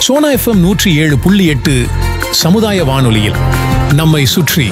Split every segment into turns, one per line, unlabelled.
Sona FM நூற்றி ஏழு புள்ளி எட்டு சமுதாய வானொலியில் நம்மை சுற்றி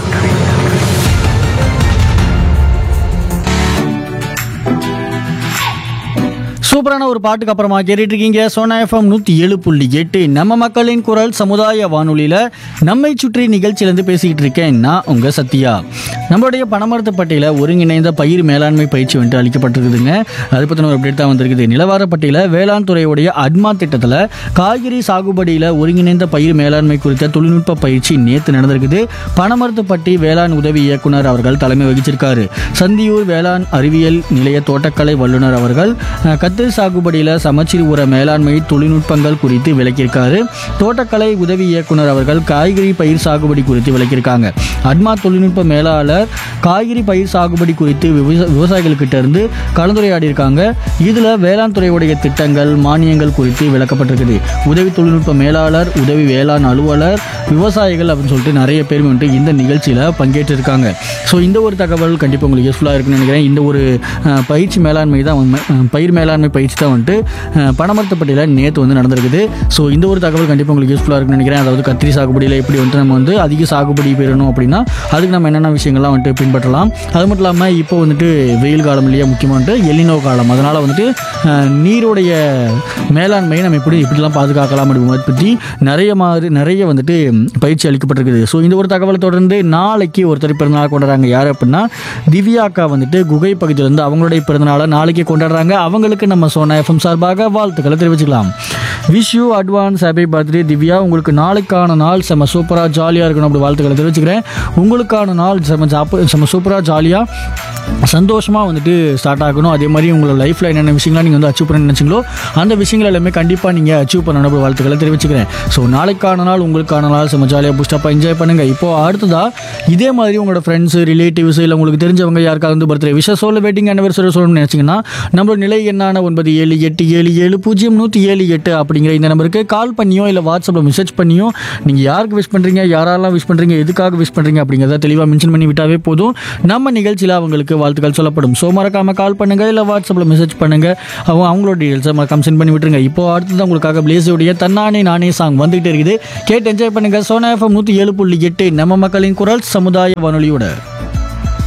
சூப்பரான ஒரு பாட்டுக்கு அப்புறமா கேட்டுட்டு இருக்கீங்க சோனா எஃப்எம் நூற்றி ஏழு புள்ளி எட்டு நம்ம மக்களின் குரல் சமுதாய வானொலியில் நம்மை சுற்றி நிகழ்ச்சியிலேருந்து பேசிக்கிட்டு இருக்கேன் நான் உங்கள் சத்யா நம்மளுடைய பணமரத்துப்பட்டியில் ஒருங்கிணைந்த பயிர் மேலாண்மை பயிற்சி வந்துட்டு அளிக்கப்பட்டிருக்குதுங்க அது பற்றின ஒரு அப்டேட் தான் வந்திருக்குது நிலவரப்பட்டியில் வேளாண் துறையுடைய அட்மா திட்டத்தில் காய்கறி சாகுபடியில் ஒருங்கிணைந்த பயிர் மேலாண்மை குறித்த தொழில்நுட்ப பயிற்சி நேற்று நடந்திருக்குது பணமரத்துப்பட்டி வேளாண் உதவி இயக்குனர் அவர்கள் தலைமை வகிச்சிருக்காரு சந்தியூர் வேளாண் அறிவியல் நிலைய தோட்டக்கலை வல்லுநர் அவர்கள் அஹ், கத்திரி சாகுபடியில் சமச்சீர் உர மேலாண்மை தொழில்நுட்பங்கள் குறித்து விளக்கியிருக்காரு தோட்டக்கலை உதவி இயக்குனர் அவர்கள் காய்கறி பயிர் சாகுபடி குறித்து விளக்கியிருக்காங்க அட்மா தொழில்நுட்ப மேலாளர் காய்கறி பயிர் சாகுபடி குறித்து விவசா விவசாயிகள்கிட்ட இருந்து கலந்துரையாடி இருக்காங்க இதில் வேளாண் துறையுடைய திட்டங்கள் மானியங்கள் குறித்து விளக்கப்பட்டிருக்குது உதவி தொழில்நுட்ப மேலாளர் உதவி வேளாண் அலுவலர் விவசாயிகள் அப்படின்னு சொல்லிட்டு நிறைய பேர் வந்துட்டு இந்த நிகழ்ச்சியில் பங்கேற்றிருக்காங்க ஸோ இந்த ஒரு தகவல் கண்டிப்பாக உங்களுக்கு யூஸ்ஃபுல்லாக இருக்குன்னு நினைக்கிறேன் இந்த ஒரு அஹ், பயிற்சி மேலாண்மை தான் உண்மை- அஹ், பயிர் மேலாண்மை பயிற்சி தான் வந்துட்டு அஹ், பணமரத்துப்பட்டியில் நேற்று வந்து நடந்திருக்குது ஸோ இந்த ஒரு தகவல் கண்டிப்பாக உங்களுக்கு யூஸ்ஃபுல்லாக இருக்குன்னு நினைக்கிறேன் அதாவது கத்திரி சாகுபடியில் எப்படி வந்துட்டு நம்ம வந்து அதிக சாகுபடி பெறணும் அப்படின்னா அதுக்கு நம்ம என்னென்ன விஷயங்கள்லாம் வந்துட்டு பின்பற்றலாம் அது மட்டும் இல்லாமல் இப்போ வந்துட்டு வெயில் காலம் இல்லையா முக்கியமாக வந்துட்டு எலினோ காலம் அதனால் வந்துட்டு அஹ், நீருடைய மேலாண்மையை நம்ம எப்படி எப்படிலாம் பாதுகாக்கலாம் அப்படிங்கிறத பற்றி நிறைய மாதிரி நிறைய வந்துட்டு பயிற்சி அளிக்கப்பட்டிருக்குது ஸோ இந்த ஒரு தகவலை தொடர்ந்து நாளைக்கு ஒருத்தர் பிறந்தநாள் கொண்டாடுறாங்க யார் அப்படின்னா திவ்யா அக்கா வந்துட்டு குகை பகுதியிலேருந்து அவங்களுடைய பிறந்தநாளை நாளைக்கு கொண்டாடுறாங்க அவங்களுக்கு நம்ம சோனா எஃப்எம் சார்பாக வாழ்த்துக்களை தெரிவிச்சுக்கலாம் wish you advance happy birthday Divya உங்களுக்கு நாளைக்கான நாள் செம்ம சூப்பராக ஜாலியாக இருக்கணும் அப்படி வாழ்த்துக்களை தெரிவிச்சுக்கிறேன் உங்களுக்கான நாள் செம்ம ஜாப்பு செம்ம சூப்பராக ஜாலியாக சந்தோஷமாக வந்துட்டு ஸ்டார்ட் ஆகணும் அதே மாதிரி உங்களோட லைஃப்பில் என்னென்ன விஷயங்கள்லாம் நீங்கள் வந்து அச்சீவ் பண்ண நினச்சிங்களோ அந்த விஷயங்கள் எல்லாமே கண்டிப்பாக நீங்கள் அச்சீவ் பண்ணணும் அப்படி வாழ்த்துக்களை தெரிவிச்சுக்கிறேன் ஸோ நாளைக்கான நாள் உங்களுக்கான நாள் செம்ம ஜாலியாக புஷ்டப்பாக என்ஜாய் பண்ணுங்கள் இப்போ அடுத்ததாக இதே மாதிரி உங்களோட ஃப்ரெண்ட்ஸு ரிலேட்டிவ்ஸ் இல்லை உங்களுக்கு தெரிஞ்சவங்க யாருக்காவது வந்து பர்த்டே விஷயம் சொல்ல வெட்டிங் அனிவர்சரி சொல்லணும்னு நினச்சிங்கன்னா நம்மளோட நிலை என்னான ஒன்பது ஏழு எட்டு ஏழு ஏழு பூஜ்ஜியம் நூற்றி ஏழு எட்டு அப்படிங்கிற இந்த நம்பருக்கு கால் பண்ணியோ இல்லை வாட்ஸ்அப்பில் மெசேஜ் பண்ணியோ நீங்கள் யாருக்கு விஷ் பண்ணுறீங்க யாரெல்லாம் விஷ் பண்ணுறீங்க எதுக்காக விஷ் பண்ணுறீங்க அப்படிங்கிறத தெளிவாக மென்ஷன் பண்ணி விட்டாவே போதும் நம்ம நிகழ்ச்சியில் அவங்களுக்கு வாழ்த்துக்கள் சொல்லப்படும் ஸோ மறக்காமல் கால் பண்ணுங்கள் இல்லை வாட்ஸ்அப்பில் மெசேஜ் பண்ணுங்கள் அவங்க அவங்களோட டீட்டெயில்ஸை மறக்காம சென்ட் பண்ணி விட்டுருங்க இப்போ அடுத்தது உங்களுக்காக பிளேஸுடைய தன்னானே நானே சாங் வந்துகிட்டே இருக்குது கேட்டு என்ஜாய் பண்ணுங்கள் சோனா எஃப்எம் நூற்றி ஏழு புள்ளி எட்டு நம்ம மக்களின் குரல் சமுதாய வானொலியோட